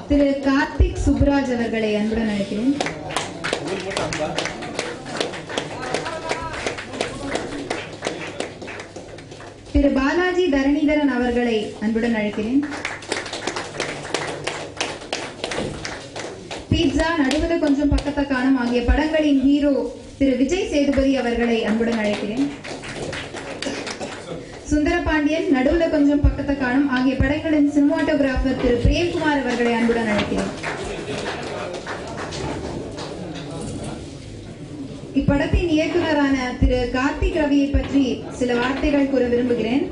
திரு கார்த்திக் சுப்ராஜ் அவர்களை அன்புடன் அழைக்கிறேன் திரு பாலாஜி தரணிதரன் அவர்களை அன்புடன் அழைக்கிறேன் பீட்சா நடுவுல கொஞ்சம் பக்கத்தை காணும் ஆகிய படங்களின் ஹீரோ திரு விஜய் சேதுபதி அவர்களை அன்புடன் அழைக்கிறேன் சுந்தரபாண்டியன் நடுவுல கொஞ்சம் பக்கத்தை காணும் ஆகிய படங்களின் சினிமாட்டோகிராஃபர் திரு பிரேம்குமார் அவர்களை அன்புடன் அழைக்கிறேன் இப்படத்தின் இயக்குனரான திரு கார்த்திக் ரவியை பற்றி சில வார்த்தைகள் கூற விரும்புகிறேன்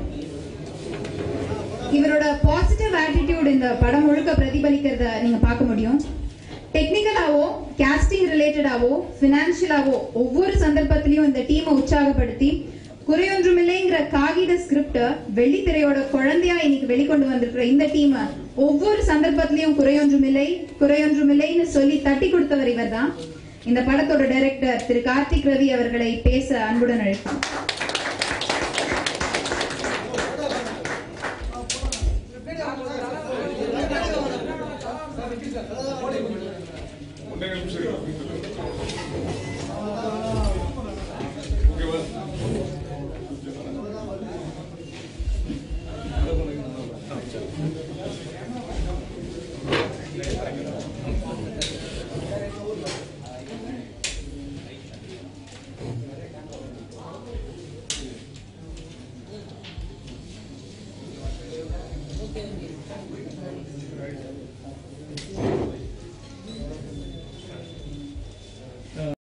இவரோட பாசிட்டிவ் ஆட்டிடியூட் இந்த படம் முழுக்க பிரதிபலிக்கிறத நீங்க பார்க்க முடியும் டெக்னிக்கலாவோ கேஸ்டிங் ரிலேட்டடாவோ பினான்சியலாவோ ஒவ்வொரு சந்தர்ப்பத்திலையும் இந்த டீமை உற்சாகப்படுத்தி குறையொன்றுமில்லைங்கிற காகித ஸ்கிரிப்ட வெள்ளித்திரையோட குழந்தையா இன்னைக்கு வெளிக்கொண்டு வந்திருக்கிற இந்த டீம் ஒவ்வொரு சந்தர்ப்பத்திலையும் குறையொன்றுமில்லை குறையொன்றுமில்லைன்னு சொல்லி தட்டி கொடுத்தவர் இவர்தான் இந்த படத்தோட டைரக்டர் திரு கார்த்திக் ரவி அவர்களை பேச அன்புடன் அழைக்கிறோம் ஒன்றே நிமிஷம் இருக்கு. ஓகேவா